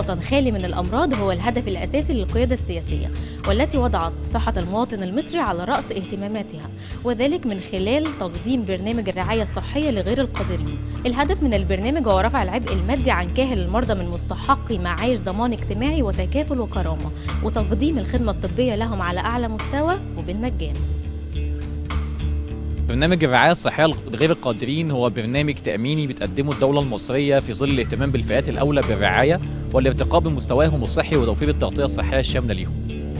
وطن خالي من الأمراض هو الهدف الأساسي للقيادة السياسية والتي وضعت صحة المواطن المصري على رأس اهتماماتها وذلك من خلال تقديم برنامج الرعاية الصحية لغير القادرين الهدف من البرنامج هو رفع العبء المادي عن كاهل المرضى من مستحقي معاش ضمان اجتماعي وتكافل وكرامة وتقديم الخدمة الطبية لهم على أعلى مستوى وبالمجان برنامج الرعاية الصحية لغير القادرين هو برنامج تأميني بتقدمه الدولة المصرية في ظل الاهتمام بالفئات الأولى بالرعاية والارتقاء بمستواهم الصحي وتوفير التغطية الصحية الشاملة ليهم.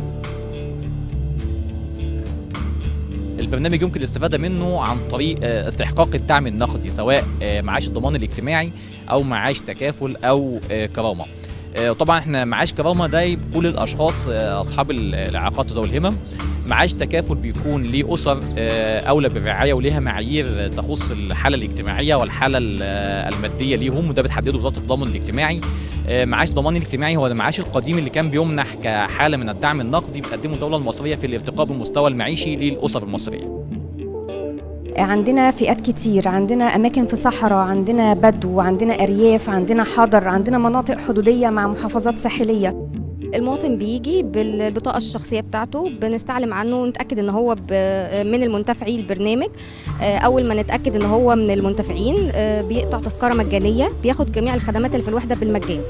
البرنامج يمكن الاستفادة منه عن طريق آه، استحقاق الدعم النقدي سواء آه، معاش الضمان الاجتماعي أو معاش تكافل أو آه، كرامة. آه، وطبعا احنا معاش كرامة ده كل الأشخاص آه، أصحاب الإعاقات وذوي الهمم معاش تكافل بيكون لأسر آه، أولى بالرعاية وليها معايير تخص الحالة الاجتماعية والحالة ال- آه، المادية ليهم وده بتحدده وزارة التضامن الاجتماعي آه، معاش ضمان الاجتماعي هو المعاش القديم اللي كان بيمنح كحالة من الدعم النقدي بتقدمه الدولة المصرية في الارتقاء بالمستوى المعيشي للأسر المصرية عندنا فئات كتير عندنا أماكن في صحراء عندنا بدو عندنا أرياف عندنا حضر عندنا مناطق حدودية مع محافظات ساحلية المواطن بيجي بالبطاقة الشخصية بتاعته بنستعلم عنه ونتأكد ان هو ب- من المنتفعي البرنامج آه، أول ما نتأكد ان هو من المنتفعين آه، بيقطع تذكرة مجانية بياخد جميع الخدمات اللي في الوحدة بالمجان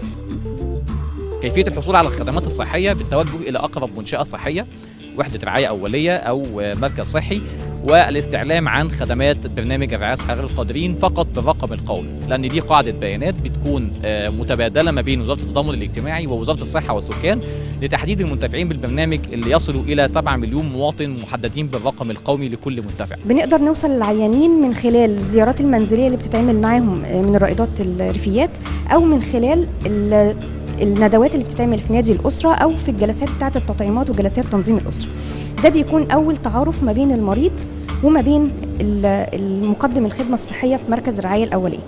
كيفية الحصول على الخدمات الصحية بالتوجه إلى أقرب منشأة صحية وحدة رعاية أولية أو آه، مركز صحي والاستعلام عن خدمات برنامج الرعاية الصحية غير القادرين فقط بالرقم القومي لأن دي قاعدة بيانات بتكون آه، متبادلة ما بين وزارة التضامن الاجتماعي ووزارة الصحة والسكان لتحديد المنتفعين بالبرنامج اللي يصلوا إلى 7 مليون مواطن محددين بالرقم القومي لكل منتفع بنقدر نوصل للعيانين من خلال الزيارات المنزلية اللي بتتعمل معاهم من الرائدات الريفيات أو من خلال ال- الندوات اللي بتتعمل في نادي الأسرة أو في الجلسات بتاعة التطعيمات وجلسات تنظيم الأسرة ده بيكون أول تعارف ما بين المريض وما بين ال- المقدم الخدمة الصحية في مركز الرعاية الأولية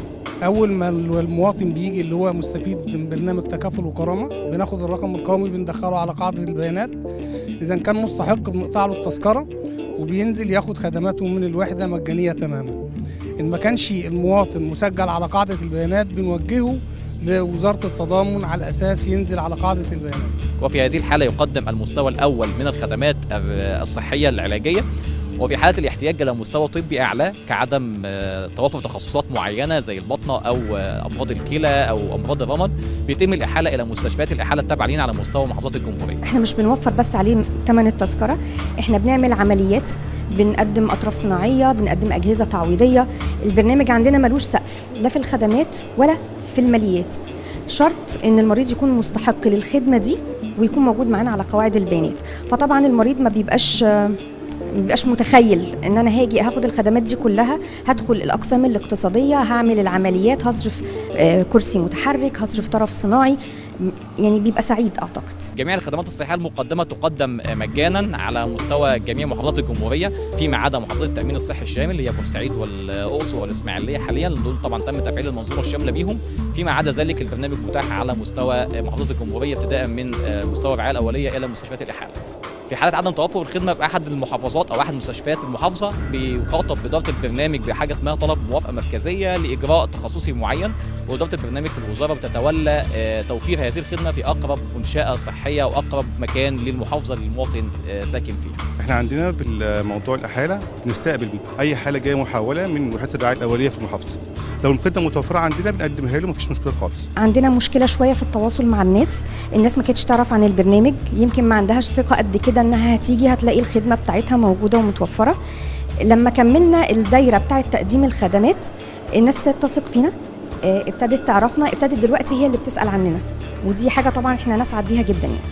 اول ما المواطن بيجي اللي هو مستفيد من برنامج تكافل وكرامه بناخد الرقم القومي بندخله على قاعده البيانات اذا كان مستحق بنقطع له التذكره وبينزل ياخد خدماته من الوحده مجانيه تماما ان ما كانش المواطن مسجل على قاعده البيانات بنوجهه لوزاره التضامن على اساس ينزل على قاعده البيانات وفي هذه الحالة يقدم المستوى الأول من الخدمات الر- الصحية العلاجية وفي حالة الاحتياج إلى مستوى طبي أعلى كعدم آه، توافر تخصصات معينة زي البطنة أو آه، أمراض الكلى أو أمراض الرمد بيتم الإحالة إلى مستشفيات الإحالة التابعة لينا على مستوى محافظات الجمهورية احنا مش بنوفر بس عليه ثمن التذكرة احنا بنعمل عمليات بنقدم أطراف صناعية بنقدم أجهزة تعويضية البرنامج عندنا ملوش سقف لا في الخدمات ولا في الماليات شرط ان المريض يكون مستحق للخدمة دي ويكون موجود معانا على قواعد البيانات فطبعا المريض ما بيبقاش ما بيبقاش متخيل ان انا هاجي هاخد الخدمات دي كلها هدخل الاقسام الاقتصاديه هعمل العمليات هصرف آه، كرسي متحرك هصرف طرف صناعي م- يعني بيبقى سعيد اعتقد جميع الخدمات الصحية المقدمة تقدم آه، مجانا على مستوى جميع محافظات الجمهورية فيما عدا محافظات التأمين الصحي الشامل اللي هي بورسعيد والأقصر والإسماعيلية حاليا دول طبعا تم تفعيل المنظومة الشاملة بيهم فيما عدا ذلك البرنامج متاح على مستوى آه، محافظات الجمهورية ابتداء من آه، مستوى الرعاية الأولية إلى مستشفيات الإحالة في حالة عدم توفر الخدمة بأحد المحافظات أو أحد مستشفيات المحافظة بيخاطب إدارة البرنامج بحاجة اسمها طلب موافقة مركزية لإجراء تخصصي معين وإدارة البرنامج في الوزارة بتتولى آه، توفير هذه الخدمة في أقرب منشأة صحية أو أقرب مكان للمحافظة اللي المواطن آه، ساكن فيها احنا عندنا بالموضوع الاحاله بنستقبل اي حاله جايه محوله من وحده الرعايه الاوليه في المحافظه لو الخدمه متوفره عندنا بنقدمها له مفيش مشكله خالص عندنا مشكله شويه في التواصل مع الناس الناس ما كانتش تعرف عن البرنامج يمكن ما عندهاش ثقه قد كده انها هتيجي هتلاقي الخدمه بتاعتها موجوده ومتوفره لما كملنا الدايره بتاعه تقديم الخدمات الناس ابتدت تثق فينا آه، ابتدت تعرفنا ابتدت دلوقتي هي اللي بتسال عننا ودي حاجه طبعا احنا نسعد بيها جدا يعني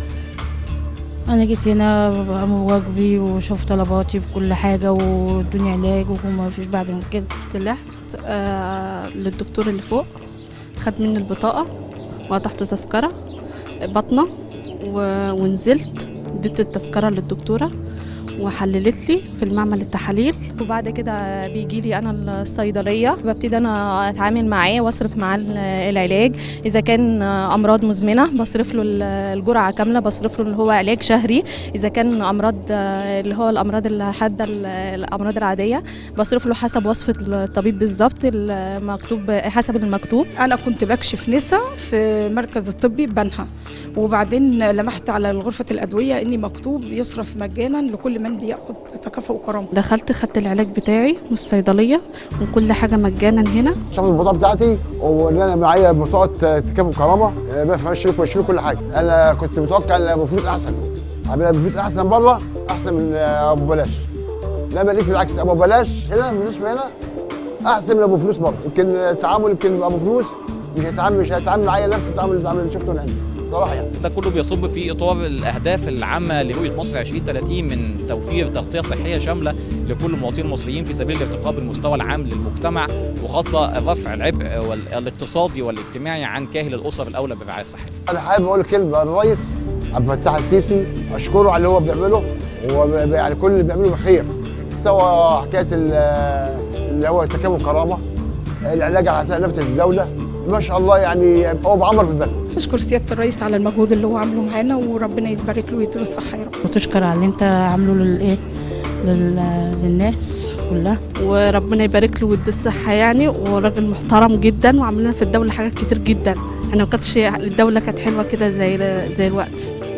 انا جيت هنا بعمل واجبي وشوف طلباتي بكل حاجه وادوني علاج وما فيش بعد من كده طلعت آه للدكتور اللي فوق خد مني البطاقة وقطعت تذكرة بطنة و- ونزلت اديت التذكرة للدكتورة وحللت لي في المعمل التحاليل وبعد كده بيجي لي انا الصيدليه ببتدي انا اتعامل معاه واصرف معاه العلاج اذا كان امراض مزمنه بصرف له الجرعه كامله بصرف له اللي هو علاج شهري اذا كان امراض اللي هو الامراض الحاده الامراض العاديه بصرف له حسب وصفه الطبيب بالظبط المكتوب حسب المكتوب انا كنت بكشف نسا في المركز الطبي بنها وبعدين لمحت على غرفه الادويه اني مكتوب يصرف مجانا لكل من بياخد تكافؤ وكرامه دخلت خدت العلاج بتاعي من الصيدليه وكل حاجه مجانا هنا شاف البطاقه بتاعتي وان انا معايا بطاقه تكافؤ وكرامه ما فيهاش شروط ولا كل حاجه انا كنت متوقع ان ابو فلوس احسن عاملها بفلوس احسن بره احسن من ابو بلاش لما لقيت بالعكس ابو بلاش هنا بالنسبه هنا احسن من ابو فلوس بره يمكن التعامل يمكن ابو فلوس مش هيتعامل مش هيتعامل معايا نفس التعامل اللي شفته هنا صراحه يعني ده كله بيصب في اطار الاهداف العامه لرؤيه مصر 2030 من توفير تغطيه صحيه شامله لكل المواطنين المصريين في سبيل الارتقاء بالمستوى العام للمجتمع وخاصه رفع العبء الاقتصادي والاجتماعي عن كاهل الاسر الاولى بالرعايه الصحيه. انا حابب اقول كلمه الرئيس عبد الفتاح السيسي اشكره على اللي هو بيعمله ويعني كل اللي بيعمله بخير سواء حكايه اللي هو تكامل كرامه العلاج على حساب نفس الدوله ما شاء الله يعني هو بعمر في البلد اشكر سياده الرئيس على المجهود اللي هو عامله معانا وربنا يبارك له ويديله الصحه يا رب وتشكر على اللي انت عامله للايه للناس كلها وربنا يبارك له ويديه الصحه يعني وراجل محترم جدا وعامل لنا في الدوله حاجات كتير جدا انا ما كانتش الدوله كانت حلوه كده زي زي الوقت